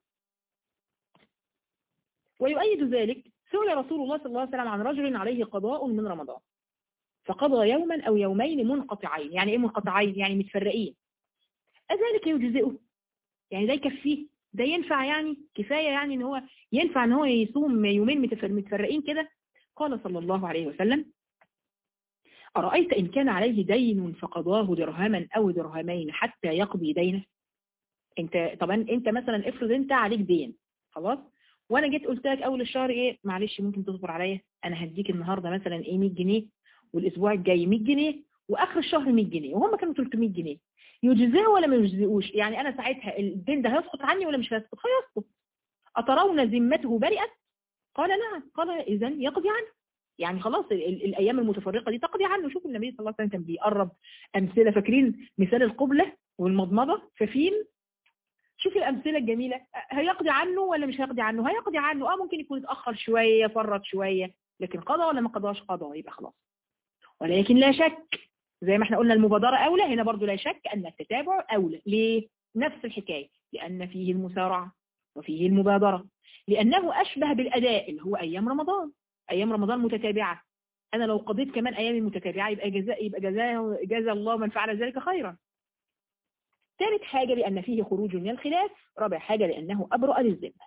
ويؤيد ذلك سئل رسول الله صلى الله عليه وسلم عن رجل عليه قضاء من رمضان فقضى يوما أو يومين منقطعين يعني إيه منقطعين يعني متفرقين أذلك يجزئه يعني ده يكفيه ده ينفع يعني كفاية يعني ان هو ينفع ان هو يصوم يومين متفرقين كده قال صلى الله عليه وسلم أرأيت إن كان عليه دين فقضاه درهما أو درهمين حتى يقضي دينه انت طبعا انت مثلا افرض انت عليك دين خلاص وانا جيت قلت لك اول الشهر ايه معلش ممكن تصبر عليا انا هديك النهارده مثلا ايه 100 جنيه والاسبوع الجاي 100 جنيه واخر الشهر 100 جنيه وهم كانوا 300 جنيه يجزئه ولا ما يجزئوش يعني انا ساعتها الدين ده هيسقط عني ولا مش هيسقط هيسقط اترون ذمته برئت قال نعم قال اذا يقضي عنه يعني خلاص ال ال الايام المتفرقه دي تقضي عنه شوف النبي صلى الله عليه وسلم كان بيقرب امثله فاكرين مثال القبله والمضمضه ففين شوف الامثله الجميله هيقضي عنه ولا مش هيقضي عنه هيقضي عنه اه ممكن يكون اتاخر شويه فرط شويه لكن قضى ولا ما قضاش قضى يبقى خلاص ولكن لا شك زي ما احنا قلنا المبادرة أولى هنا برضو لا شك أن التتابع أولى ليه؟ نفس الحكاية لأن فيه المسارعة وفيه المبادرة لأنه أشبه بالأداء اللي هو أيام رمضان أيام رمضان متتابعة أنا لو قضيت كمان أيامي متتابعة يبقى جزاء يبقى جزاء جزا الله من فعل ذلك خيرا ثالث حاجة لأن فيه خروج من الخلاف رابع حاجة لأنه أبرأ للذمة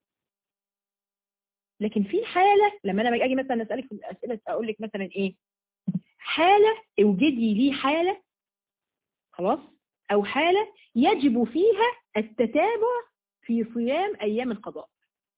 لكن في حالة لما أنا باجي مثلا أسألك في الأسئلة أقول لك مثلا إيه حالة اوجدي لي حالة خلاص او حالة يجب فيها التتابع في صيام ايام القضاء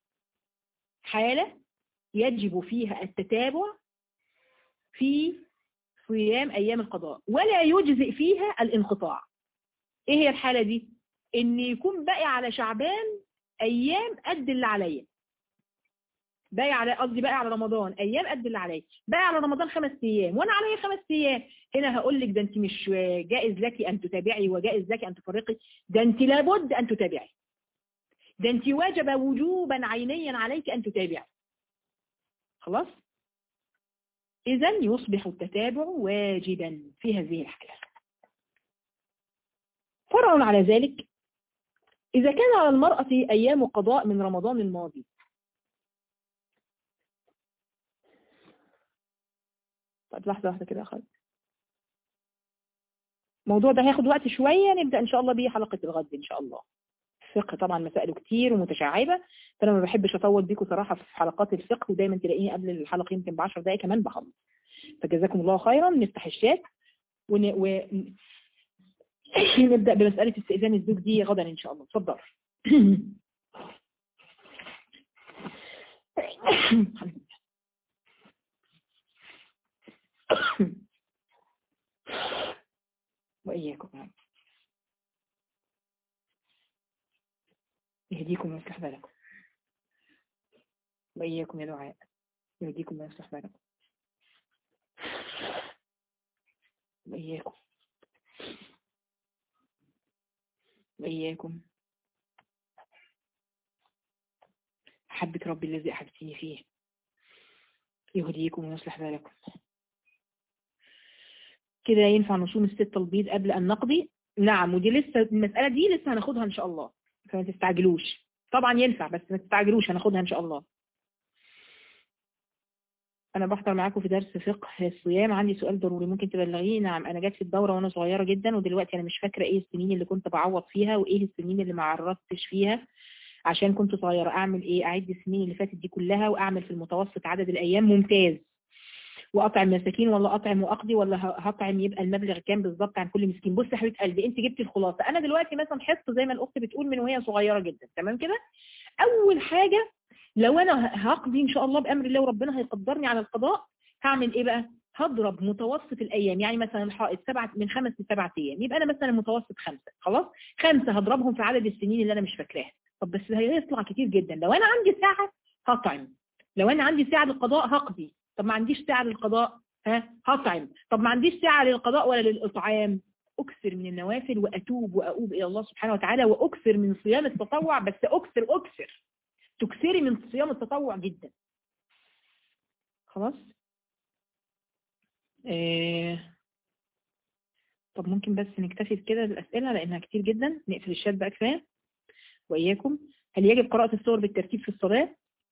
حالة يجب فيها التتابع في صيام ايام القضاء ولا يجزئ فيها الانقطاع ايه هي الحالة دي ان يكون باقي على شعبان ايام قد اللي عليا باقي على قصدي باقي على رمضان ايام قد اللي عليا باقي على رمضان خمس ايام وانا عليا خمس ايام هنا هقول لك ده انت مش جائز لك ان تتابعي وجائز لك ان تفرقي ده انت لابد ان تتابعي ده انت واجب وجوبا عينيا عليك ان تتابعي خلاص اذا يصبح التتابع واجبا في هذه الحالة فرع على ذلك إذا كان على المرأة أيام قضاء من رمضان الماضي طب لحظة واحدة كده خالص الموضوع ده هياخد وقت شوية نبدأ إن شاء الله بيه حلقة الغد إن شاء الله الفقه طبعا مسائله كتير ومتشعبة فأنا ما بحبش أطول بيكم صراحة في حلقات الفقه ودايما تلاقيني قبل الحلقة يمكن ب 10 دقايق كمان بخلص فجزاكم الله خيرا نفتح الشات ون... و... نبدأ بمسألة استئذان الزوج دي غدا إن شاء الله اتفضل وإياكم يهديكم ويصلح بالكم وإياكم يا دعاء يهديكم ويصلح بالكم وإياكم وإياكم أحبك ربي الذي أحبتني فيه يهديكم ويصلح بالكم كده ينفع نصوم الستة البيض قبل أن نقضي نعم ودي لسه المسألة دي لسه هناخدها إن شاء الله فما تستعجلوش طبعا ينفع بس ما تستعجلوش هناخدها إن شاء الله أنا بحضر معاكم في درس فقه الصيام عندي سؤال ضروري ممكن تبلغيه نعم أنا جات في الدورة وأنا صغيرة جدا ودلوقتي أنا مش فاكرة إيه السنين اللي كنت بعوض فيها وإيه السنين اللي ما عرضتش فيها عشان كنت صغيرة أعمل إيه أعد السنين اللي فاتت دي كلها وأعمل في المتوسط عدد الأيام ممتاز واطعم مساكين ولا اطعم واقضي ولا هطعم يبقى المبلغ كام بالظبط عن كل مسكين بص يا حبيبه قلبي انت جبتي الخلاصه انا دلوقتي مثلا حفظ زي ما الاخت بتقول من وهي صغيره جدا تمام كده اول حاجه لو انا هقضي ان شاء الله بامر الله وربنا هيقدرني على القضاء هعمل ايه بقى هضرب متوسط الايام يعني مثلا الحائط سبعة من خمس لسبعة ايام يبقى انا مثلا متوسط خمسة خلاص خمسة هضربهم في عدد السنين اللي انا مش فاكراها طب بس هيطلع كتير جدا لو انا عندي ساعة هطعم لو انا عندي ساعة للقضاء هقضي طب ما عنديش ساعة للقضاء ها هطعم طب ما عنديش ساعة للقضاء ولا للإطعام أكثر من النوافل وأتوب وأؤوب إلى الله سبحانه وتعالى وأكثر من صيام التطوع بس أكثر أكثر تكثري من صيام التطوع جدا خلاص إيه طب ممكن بس نكتفي بكده الأسئلة لأنها كتير جدا نقفل الشات بقى كفاية وإياكم هل يجب قراءة السور بالترتيب في الصلاة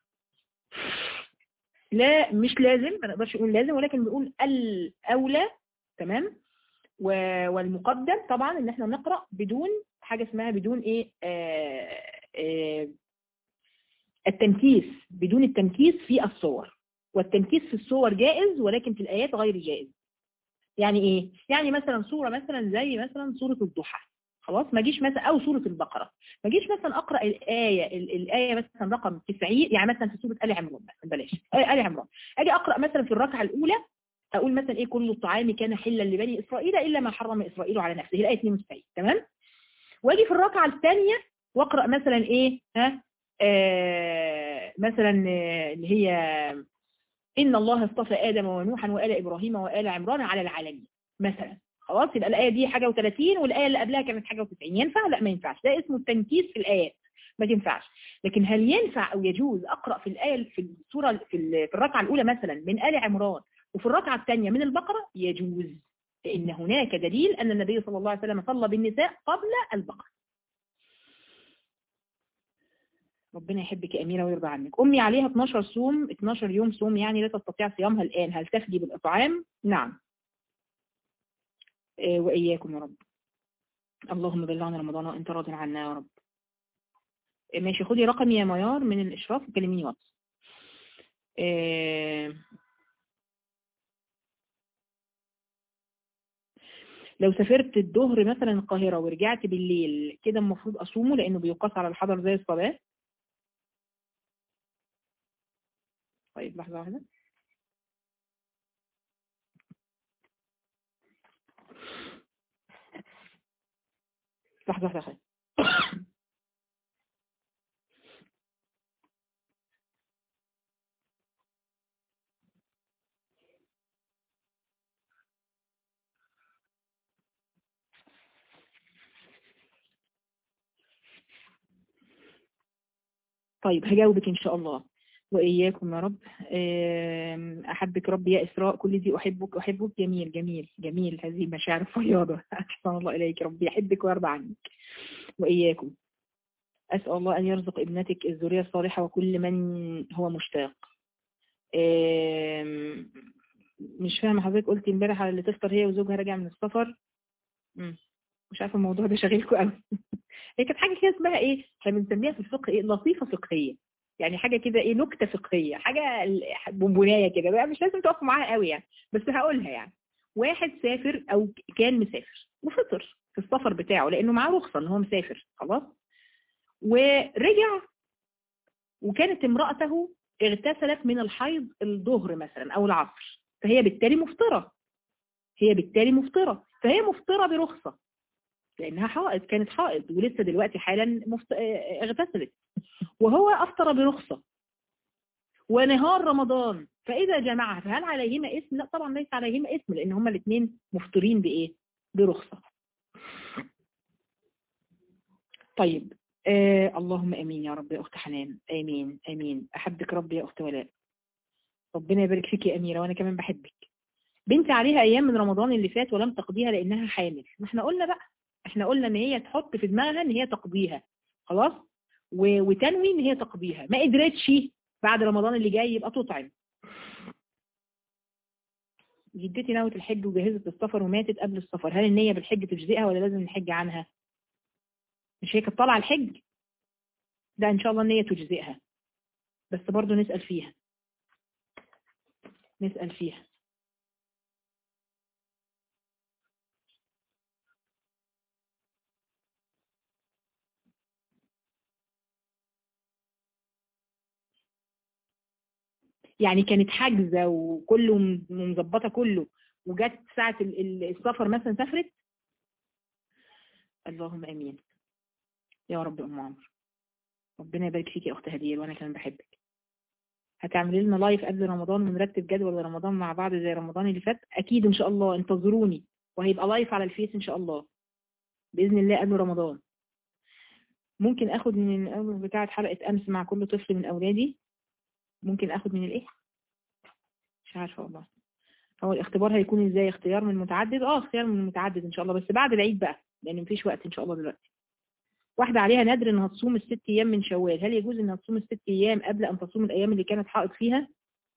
لا مش لازم ما نقدرش نقول لازم ولكن بنقول الأولى تمام والمقدم طبعا ان احنا نقرأ بدون حاجة اسمها بدون ايه آآ آآ التنكيس بدون التنكيس في الصور والتنكيس في الصور جائز ولكن في الآيات غير جائز يعني ايه يعني مثلا صورة مثلا زي مثلا صورة الضحى خلاص ما جيش مثلا او سورة البقرة ما جيش مثلا اقرأ الآية الآية مثلا رقم 90 يعني مثلا في سورة آل عمران مثلا بلاش آل عمران اجي اقرأ مثلا في الركعة الاولى اقول مثلا ايه كل الطعام كان حلا لبني اسرائيل الا ما حرم اسرائيل على نفسه الايه 92 تمام واجي في الركعه الثانيه واقرا مثلا ايه ها آه مثلا اللي هي ان الله اصطفى ادم ونوحا وال ابراهيم وال عمران على العالمين مثلا خلاص يبقى الايه دي حاجه و30 والايه اللي قبلها كانت حاجه و90 ينفع لا ما ينفعش ده اسمه التنكيس في الايات ما تنفعش لكن هل ينفع او يجوز اقرا في الايه في السوره في الركعه الاولى مثلا من ال عمران وفي الركعة الثانية من البقرة يجوز لأن هناك دليل أن النبي صلى الله عليه وسلم صلى بالنساء قبل البقرة ربنا يحبك يا أميرة ويرضى عنك أمي عليها 12 صوم 12 يوم صوم يعني لا تستطيع صيامها الآن هل تفدي بالإطعام؟ نعم إيه وإياكم يا رب اللهم بلغنا رمضان وانت راض عنا يا رب إيه ماشي خدي رقمي يا ميار من الإشراف وكلميني واتس إيه لو سافرت الظهر مثلا القاهرة ورجعت بالليل كده المفروض أصومه لأنه بيقاس على الحضر زي الصلاة طيب لحظة واحدة لحظة واحدة طيب هجاوبك إن شاء الله وإياكم يا رب أحبك ربي يا إسراء كل ذي أحبك أحبك جميل جميل جميل هذه مشاعر فياضة أحسن الله إليك ربي يحبك ويرضى عنك وإياكم أسأل الله أن يرزق ابنتك الذرية الصالحة وكل من هو مشتاق مش فاهمة حضرتك قلتي امبارح على اللي تفطر هي وزوجها راجع من السفر مش عارفة الموضوع ده شاغلكم قوي هي كانت حاجة كده اسمها ايه احنا بنسميها في الفقه ايه لطيفة فقهية يعني حاجة كده ايه نكتة فقهية حاجة بونبوناية كده بقى مش لازم تقفوا معاها قوي يعني بس هقولها يعني واحد سافر او كان مسافر وفطر في السفر بتاعه لانه معاه رخصة ان هو مسافر خلاص ورجع وكانت امرأته اغتسلت من الحيض الظهر مثلا او العصر فهي بالتالي مفطرة هي بالتالي مفطرة فهي مفطرة برخصة لانها حائض كانت حائض ولسه دلوقتي حالا مفت... اغتسلت وهو افطر برخصة ونهار رمضان فاذا جمعها فهل عليهما اسم لا طبعا ليس عليهما اسم لان هما الاثنين مفطرين بايه برخصة طيب آه اللهم امين يا رب يا اخت حنان امين امين احبك ربي يا اخت ولاء ربنا يبارك فيك يا اميره وانا كمان بحبك بنتي عليها ايام من رمضان اللي فات ولم تقضيها لانها حامل ما احنا قلنا بقى احنا قلنا ان هي تحط في دماغها ان هي تقضيها خلاص و... وتنوي ان هي تقضيها ما قدرتش بعد رمضان اللي جاي يبقى تطعم جدتي نوت الحج وجهزت السفر وماتت قبل السفر هل النية بالحج تجزئها ولا لازم نحج عنها مش هي كانت طالعه الحج ده ان شاء الله النية تجزئها بس برضو نسأل فيها نسأل فيها يعني كانت حاجزة وكله م- مظبطة كله وجت ساعة ال- ال- السفر مثلا سافرت اللهم امين يا رب ام عمرو ربنا يبارك فيك يا اخت هدير وانا كمان بحبك هتعملي لنا لايف قبل رمضان ونرتب جدول رمضان مع بعض زي رمضان اللي فات اكيد ان شاء الله انتظروني وهيبقى لايف على الفيس ان شاء الله باذن الله قبل رمضان ممكن اخد من الاول بتاعه حلقه امس مع كل طفل من اولادي ممكن اخد من الايه مش عارفه والله هو الاختبار هيكون ازاي اختيار من متعدد اه اختيار من متعدد ان شاء الله بس بعد العيد بقى لان مفيش وقت ان شاء الله دلوقتي واحدة عليها نذر انها تصوم الست ايام من شوال هل يجوز انها تصوم الست ايام قبل ان تصوم الايام اللي كانت حائض فيها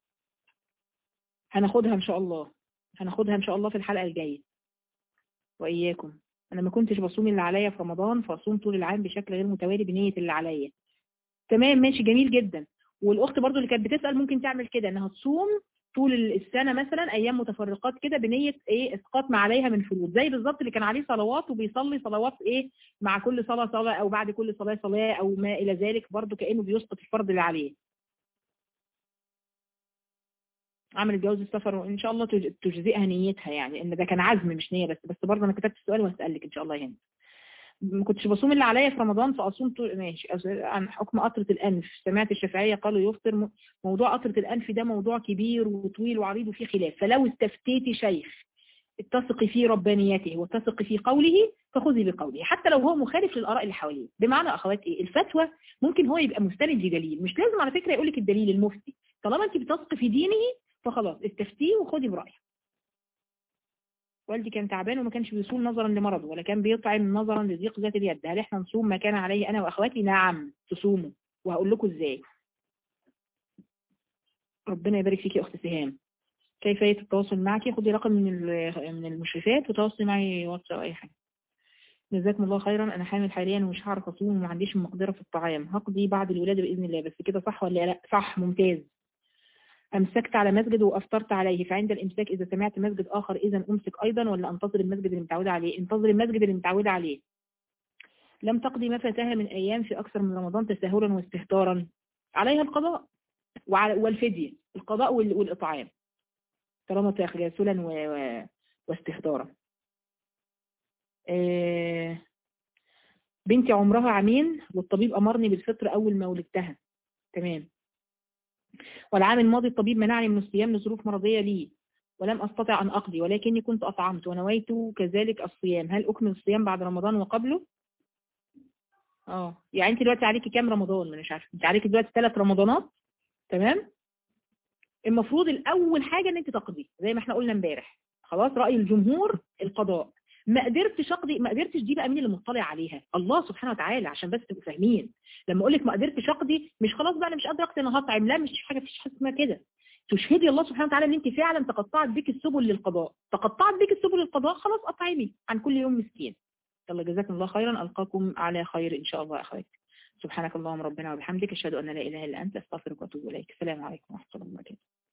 هناخدها ان شاء الله هناخدها ان شاء الله في الحلقة الجاية واياكم انا ما كنتش بصوم اللي عليا في رمضان فاصوم طول العام بشكل غير متوالي بنية اللي عليا تمام ماشي جميل جدا والاخت برضو اللي كانت بتسأل ممكن تعمل كده انها تصوم طول السنة مثلا ايام متفرقات كده بنية ايه اسقاط ما عليها من فروض زي بالظبط اللي كان عليه صلوات وبيصلي صلوات ايه مع كل صلاة صلاة او بعد كل صلاة صلاة او ما الى ذلك برضو كأنه بيسقط الفرض اللي عليه عملت جواز السفر وان شاء الله تج- تجزئها نيتها يعني ان ده كان عزم مش نية بس بس برضه انا كتبت السؤال وهسألك ان شاء الله هنا ما كنتش بصوم اللي عليا في رمضان فاصوم طول ماشي أص- عن حكم قطرة الانف سمعت الشافعية قالوا يفطر م- موضوع قطرة الانف ده موضوع كبير وطويل وعريض وفيه خلاف فلو استفتيتي شيخ اتثقي في ربانيته واتثقي في قوله فخذي بقوله حتى لو هو مخالف للاراء اللي حواليه بمعنى اخوات ايه الفتوى ممكن هو يبقى مستند لدليل مش لازم على فكره يقول لك الدليل المفتي طالما انت بتثقي في دينه فخلاص استفتيه وخدي برايه والدي كان تعبان وما كانش بيصوم نظرا لمرضه ولا كان بيطعم نظرا لضيق ذات اليد هل احنا نصوم ما كان عليه انا واخواتي نعم تصوموا وهقول لكم ازاي ربنا يبارك فيك يا اخت سهام كيفية التواصل معك خدي رقم من ال- من المشرفات وتواصلي معي واتس او اي حاجة جزاكم الله خيرا انا حامل حاليا ومش هعرف اصوم وما عنديش مقدرة في الطعام هقضي بعد الولادة باذن الله بس كده صح ولا لا صح ممتاز امسكت على مسجد وافطرت عليه فعند الامساك اذا سمعت مسجد اخر اذا امسك ايضا ولا انتظر المسجد اللي متعودة عليه انتظر المسجد اللي متعودة عليه لم تقضي ما فاتها من ايام في اكثر من رمضان تساهلا واستهتارا عليها القضاء وعلى- والفدية القضاء وال- والاطعام طالما تغاسلا و... و... واستهتارا آه، بنتي عمرها عامين والطبيب أمرني بالفطر أول ما ولدتها تمام والعام الماضي الطبيب منعني من الصيام لظروف مرضية لي ولم أستطع أن أقضي ولكني كنت أطعمت ونويت كذلك الصيام هل أكمل الصيام بعد رمضان وقبله؟ اه يعني انت دلوقتي عليكي كام رمضان مش عارفه انت عليكي دلوقتي ثلاث رمضانات تمام المفروض الاول حاجه ان انت تقضي زي ما احنا قلنا امبارح خلاص راي الجمهور القضاء ما قدرتش اقضي ما قدرتش دي بقى مين اللي مطلع عليها الله سبحانه وتعالى عشان بس تبقوا فاهمين لما اقول لك ما قدرتش اقضي مش خلاص بقى انا مش قادره اقضي انا هطعم لا مش حاجه مفيش حاجه اسمها كده تشهدي الله سبحانه وتعالى ان انت فعلا تقطعت بك السبل للقضاء تقطعت بك السبل للقضاء خلاص اطعمي عن كل يوم مسكين يلا جزاكم الله خيرا القاكم على خير ان شاء الله يا اخواتي سبحانك اللهم ربنا وبحمدك اشهد ان لا اله الا انت استغفرك واتوب اليك السلام عليكم ورحمه الله وبركاته